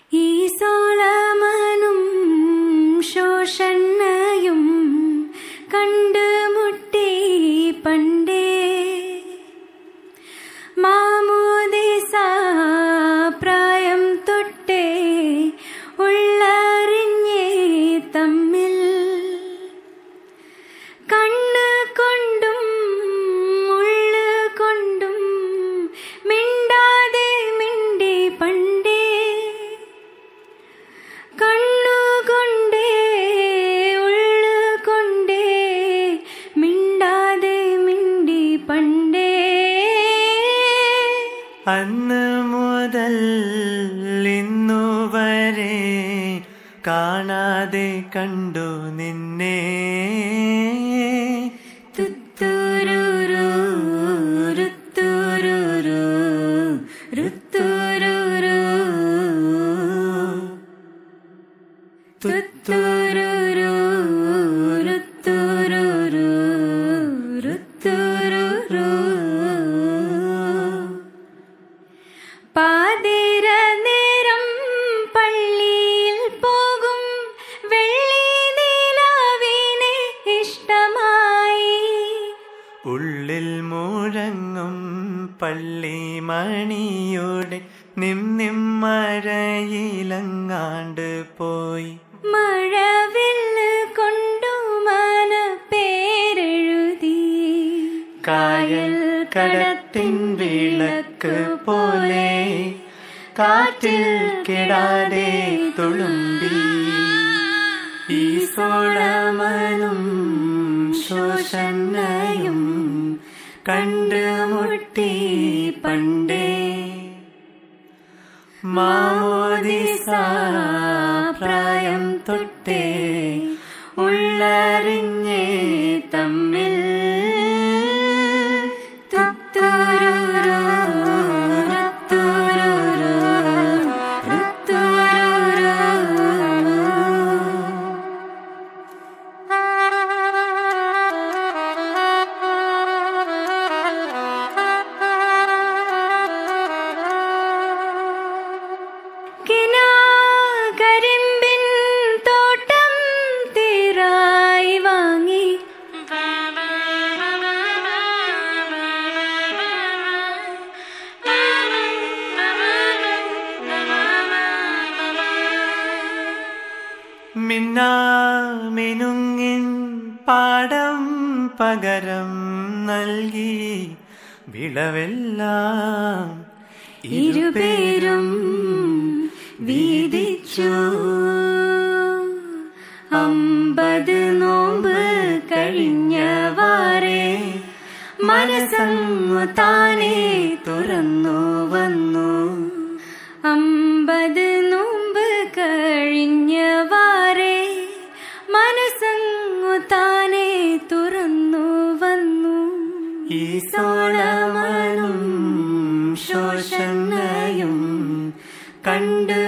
ഈ സോളമനും ശോഷണ്ണയും കണ്ടുമുട്ടി പണ്ടേ മാമോദിസ പ്രായം തൊട്ടേ ഉള്ളറിഞ്ഞേ തമ്മിൽ കണ്ണ് കൊണ്ടും ഉള്ളു കൊണ്ടും മിണ്ടാതെ മിണ്ടി പണ്ടേ കണ്ണുകൊണ്ടേ ഉള്ളു കൊണ്ടേ മിണ്ടാതെ മിണ്ടി പണ്ടേ അന്ന് മുതൽ ഇന്നു വരെ കാണാതെ കണ്ടു നിന്നെ തുത്തുരുരു രുത്തുരുരു രുത്തുരുരു തുത്തുരുരു രുത്തുരുരു രുത്തുരുരു പാതിര നേരം പള്ളിയിൽ പോകും വെള്ളി നിലാവിനെ ഇഷ്ടമായി ഉള്ളിൽ മുഴങ്ങും പള്ളി മണിയുടെ നിം നിമ്മഴയിലങ്ങാണ്ട് പോയി മഴവില്ല് കൊണ്ടു മന പേരെഴുതി കായൽ കടത്തിൻ വിളക്ക് പോലെ കാറ്റിൽ കിടാതെ തുളുമ്പി ഈ സോളമനും ശോഷണ്ണയും കണ്ടുമുട്ടി പണ്ടേ മാമോദിസ പ്രായം തൊട്ടേ ഉള്ളറിഞ്ഞേ തമ്മിൽ തുത്തുരുരു രുത്തുരുരു രുത്തുരുരു കിനാകരിമ്പിൻ തോട്ടം തീരായി വാങ്ങി മിന്നാമിനുങ്ങിൻ പാടം പകരം നൽകി വിളവെല്ലാം ഇരുപേരും വീതിച്ചു അമ്പത് നോമ്പ് കഴിഞ്ഞവാറേ മനസ്സങ്ങു താനേ തുറന്നു വന്നു അമ്പത് നോമ്പ് കഴിഞ്ഞവാറേ മനസ്സങ്ങു താനേ തുറന്നു വന്നു ഈ സോളമനും ശോഷണയും കണ്ടു